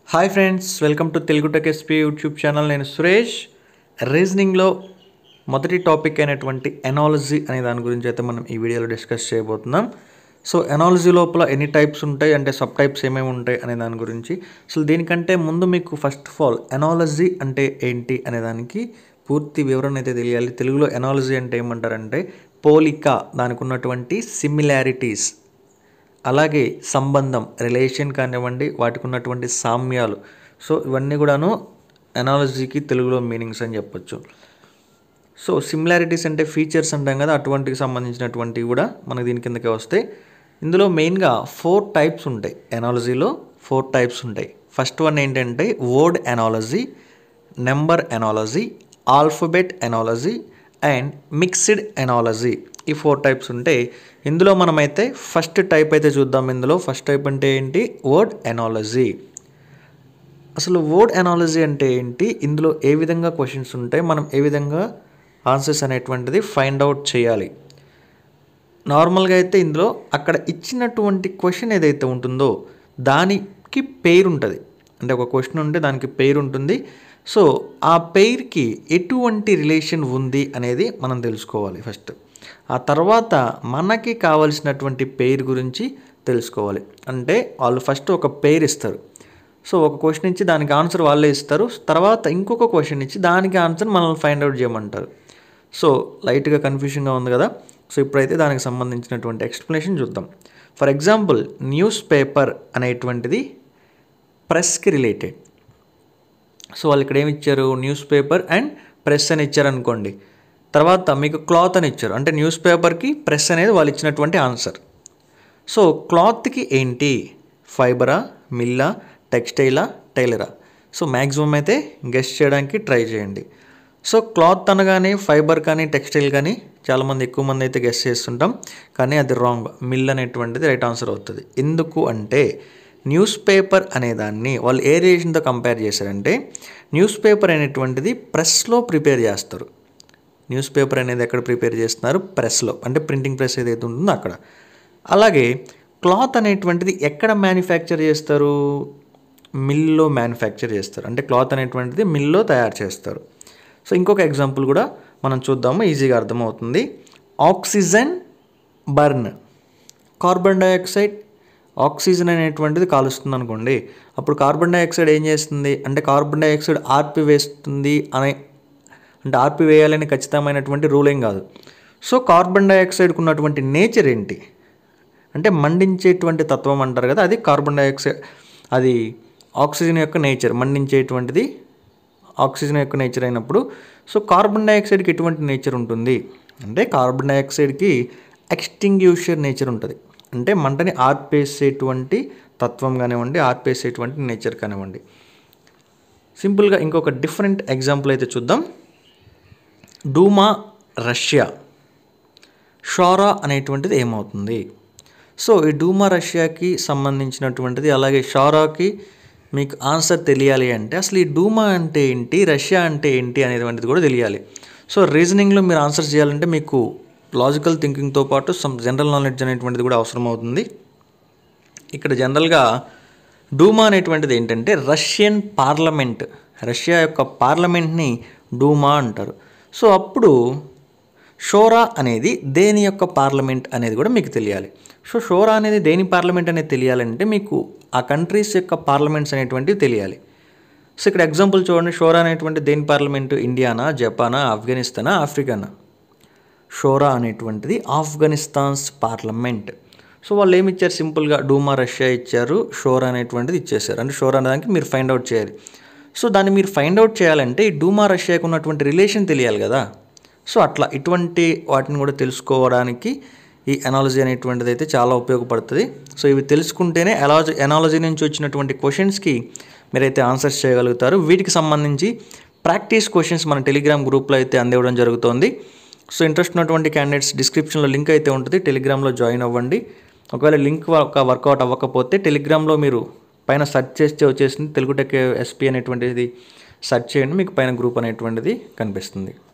hi friends welcome to Telugu tech SP YouTube channel నేను సురేష్ రీజనింగ్లో మొదటి topic అయినటువంటి ఎనాలజీ అనే దాని గురించి అయితే మనం ఈ వీడియోలో డిస్కస్ చేయబోతున్నాం సో ఎనాలజీ లోపల ఎన్ని టైప్స్ ఉంటాయి అంటే సబ్ టైప్స్ ఏమేమి ఉంటాయి అనే దాని గురించి అసలు దీనికంటే ముందు మీకు ఫస్ట్ ఆఫ్ ఆల్ ఎనాలజీ అంటే ఏంటి అనే దానికి పూర్తి వివరణ అయితే తెలియాలి తెలుగులో ఎనాలజీ అంటే ఏమంటారంటే పోలిక దానికి ఉన్నటువంటి సిమిలారిటీస్ అలాగే సంబంధం రిలేషన్ కానివ్వండి వాటికి ఉన్నటువంటి సామ్యాలు సో ఇవన్నీ కూడాను ఎనాలజీకి తెలుగులో మీనింగ్స్ అని చెప్పొచ్చు సో సిమిలారిటీస్ అంటే ఫీచర్స్ అంటాం కదా అటువంటికి సంబంధించినటువంటివి కూడా మనకి దీని కిందకే వస్తాయి ఇందులో మెయిన్గా ఫోర్ టైప్స్ ఉంటాయి ఎనాలజీలో ఫోర్ టైప్స్ ఉంటాయి ఫస్ట్ వన్ ఏంటంటే word analogy number analogy alphabet analogy and mixed analogy ఈ ఫోర్ టైప్స్ ఉంటాయి ఇందులో మనమైతే ఫస్ట్ టైప్ అయితే చూద్దాం ఇందులో ఫస్ట్ టైప్ అంటే ఏంటి వర్డ్ ఎనాలజీ అసలు వర్డ్ ఎనాలజీ అంటే ఏంటి ఇందులో ఏ విధంగా క్వశ్చన్స్ ఉంటాయి మనం ఏ విధంగా ఆన్సర్స్ అనేటువంటిది ఫైండ్ అవుట్ చేయాలి నార్మల్గా అయితే ఇందులో అక్కడ ఇచ్చినటువంటి క్వశ్చన్ ఏదైతే ఉంటుందో దానికి పేరు ఉంటుంది అంటే ఒక క్వశ్చన్ ఉంటే దానికి పేరు ఉంటుంది సో ఆ పేరుకి ఎటువంటి రిలేషన్ ఉంది అనేది మనం తెలుసుకోవాలి ఫస్ట్ ఆ తర్వాత మనకి కావలసినటువంటి పేరు గురించి తెలుసుకోవాలి అంటే వాళ్ళు ఫస్ట్ ఒక పేరు ఇస్తారు సో ఒక క్వశ్చన్ ఇచ్చి దానికి ఆన్సర్ వాళ్ళే ఇస్తారు తర్వాత ఇంకొక క్వశ్చన్ ఇచ్చి దానికి ఆన్సర్ మనల్ని ఫైండ్ అవుట్ చేయమంటారు సో లైట్గా కన్ఫ్యూషన్గా ఉంది కదా సో ఇప్పుడైతే దానికి సంబంధించినటువంటి ఎక్స్ప్లెనేషన్ చూద్దాం ఫర్ ఎగ్జాంపుల్ న్యూస్ పేపర్ అనేటువంటిది ప్రెస్కి రిలేటెడ్ సో వాళ్ళు ఇక్కడ ఏమి ఇచ్చారు న్యూస్ పేపర్ అండ్ ప్రెస్ అని ఇచ్చారు అనుకోండి తర్వాత మీకు క్లాత్ అని ఇచ్చారు అంటే న్యూస్ పేపర్కి ప్రెస్ అనేది వాళ్ళు ఇచ్చినటువంటి ఆన్సర్ సో క్లాత్కి ఏంటి ఫైబరా మిల్లా టెక్స్టైలా టైలరా సో మ్యాక్సిమం అయితే గెస్ట్ చేయడానికి ట్రై చేయండి సో క్లాత్ అనగానే ఫైబర్ కానీ టెక్స్టైల్ కానీ చాలామంది ఎక్కువ మంది అయితే గెస్ట్ చేస్తుంటాం కానీ అది రాంగ్ మిల్ అనేటువంటిది రైట్ ఆన్సర్ అవుతుంది ఎందుకు అంటే న్యూస్ పేపర్ అనేదాన్ని వాళ్ళు ఏ రిలేషన్తో కంపేర్ చేశారంటే న్యూస్ పేపర్ అనేటువంటిది ప్రెస్లో ప్రిపేర్ చేస్తారు న్యూస్ పేపర్ అనేది ఎక్కడ ప్రిపేర్ చేస్తున్నారు ప్రెస్లో అంటే ప్రింటింగ్ ప్రెస్ ఏదైతే ఉంటుందో అక్కడ అలాగే క్లాత్ అనేటువంటిది ఎక్కడ మ్యానుఫ్యాక్చర్ చేస్తారు మిల్లో మ్యానుఫ్యాక్చర్ చేస్తారు అంటే క్లాత్ అనేటువంటిది మిల్లో తయారు చేస్తారు సో ఇంకొక ఎగ్జాంపుల్ కూడా మనం చూద్దాము ఈజీగా అర్థమవుతుంది oxygen burn carbon dioxide oxygen అనేటువంటిది కాలుస్తుంది అనుకోండి అప్పుడు కార్బన్ డైఆక్సైడ్ ఏం చేస్తుంది అంటే కార్బన్ డైఆక్సైడ్ ఆర్పివేస్తుంది అనే అంటే ఆర్పివేయాలని ఖచ్చితమైనటువంటి రూల్ ఏం కాదు సో కార్బన్ డైఆక్సైడ్కి ఉన్నటువంటి నేచర్ ఏంటి అంటే మండించేటువంటి తత్వం అంటారు కదా అది కార్బన్ డైఆక్సైడ్ అది ఆక్సిజన్ యొక్క నేచర్ మండించేటువంటిది ఆక్సిజన్ యొక్క నేచర్ అయినప్పుడు సో కార్బన్ డైఆక్సైడ్కి ఎటువంటి నేచర్ ఉంటుంది అంటే కార్బన్ డైఆక్సైడ్కి ఎక్స్టింగ్యూషర్ నేచర్ ఉంటుంది అంటే మంటని ఆర్పేసేటువంటి తత్వం కానివ్వండి ఆర్పేసేటువంటి నేచర్ కానివ్వండి సింపుల్గా ఇంకొక డిఫరెంట్ ఎగ్జాంపుల్ అయితే చూద్దాం డూమా రష్యా షారా అనేటువంటిది ఏమవుతుంది సో ఈ డూమా రష్యాకి సంబంధించినటువంటిది అలాగే షారాకి మీకు ఆన్సర్ తెలియాలి అంటే అసలు ఈ డూమా అంటే ఏంటి రష్యా అంటే ఏంటి అనేటువంటిది కూడా తెలియాలి సో రీజనింగ్లో మీరు ఆన్సర్ చేయాలంటే మీకు లాజికల్ థింకింగ్తో పాటు సమ్ జనరల్ నాలెడ్జ్ అనేటువంటిది కూడా అవసరం అవుతుంది ఇక్కడ జనరల్గా డూమా అనేటువంటిది ఏంటంటే రష్యన్ పార్లమెంట్ రష్యా యొక్క పార్లమెంట్ని డూమా అంటారు సో అప్పుడు షోరా అనేది దేని యొక్క పార్లమెంట్ అనేది కూడా మీకు తెలియాలి సో షోరా అనేది దేని పార్లమెంట్ అనేది తెలియాలంటే మీకు ఆ కంట్రీస్ యొక్క పార్లమెంట్స్ అనేటువంటివి తెలియాలి సో ఇక్కడ ఎగ్జాంపుల్ చూడండి షోరా అనేటువంటి దేని పార్లమెంటు ఇండియానా జపానా ఆఫ్ఘనిస్తానా ఆఫ్రికానా షోరా అనేటువంటిది ఆఫ్ఘనిస్తాన్స్ పార్లమెంట్ సో వాళ్ళు ఏమి ఇచ్చారు సింపుల్గా డూమా రష్యా ఇచ్చారు షోరా అనేటువంటిది ఇచ్చేసారు అంటే షోరా అనేదానికి మీరు ఫైండ్ అవుట్ చేయాలి సో దాన్ని మీరు ఫైండ్ అవుట్ చేయాలంటే ఈ డూమా రష్యాకు ఉన్నటువంటి రిలేషన్ తెలియాలి కదా సో అట్లా ఇటువంటి వాటిని కూడా తెలుసుకోవడానికి ఈ ఎనాలజీ అనేటువంటిది అయితే చాలా ఉపయోగపడుతుంది సో ఇవి తెలుసుకుంటేనే ఎలాజీ ఎనాలజీ నుంచి వచ్చినటువంటి క్వశ్చన్స్కి మీరైతే ఆన్సర్స్ చేయగలుగుతారు వీటికి సంబంధించి ప్రాక్టీస్ క్వశ్చన్స్ మన టెలిగ్రామ్ గ్రూప్లో అయితే అందివ్వడం జరుగుతోంది సో ఇంట్రెస్ట్ ఉన్నటువంటి క్యాండిడేట్స్ డిస్క్రిప్షన్లో లింక్ అయితే ఉంటుంది టెలిగ్రామ్లో జాయిన్ అవ్వండి ఒకవేళ లింక్ ఒక వర్కౌట్ అవ్వకపోతే టెలిగ్రామ్లో మీరు పైన సెర్చ్ చేస్తే వచ్చేసింది తెలుగు టెక్ ఎస్పీ అనేటువంటిది సెర్చ్ చేయండి మీకు పైన గ్రూప్ అనేటువంటిది కనిపిస్తుంది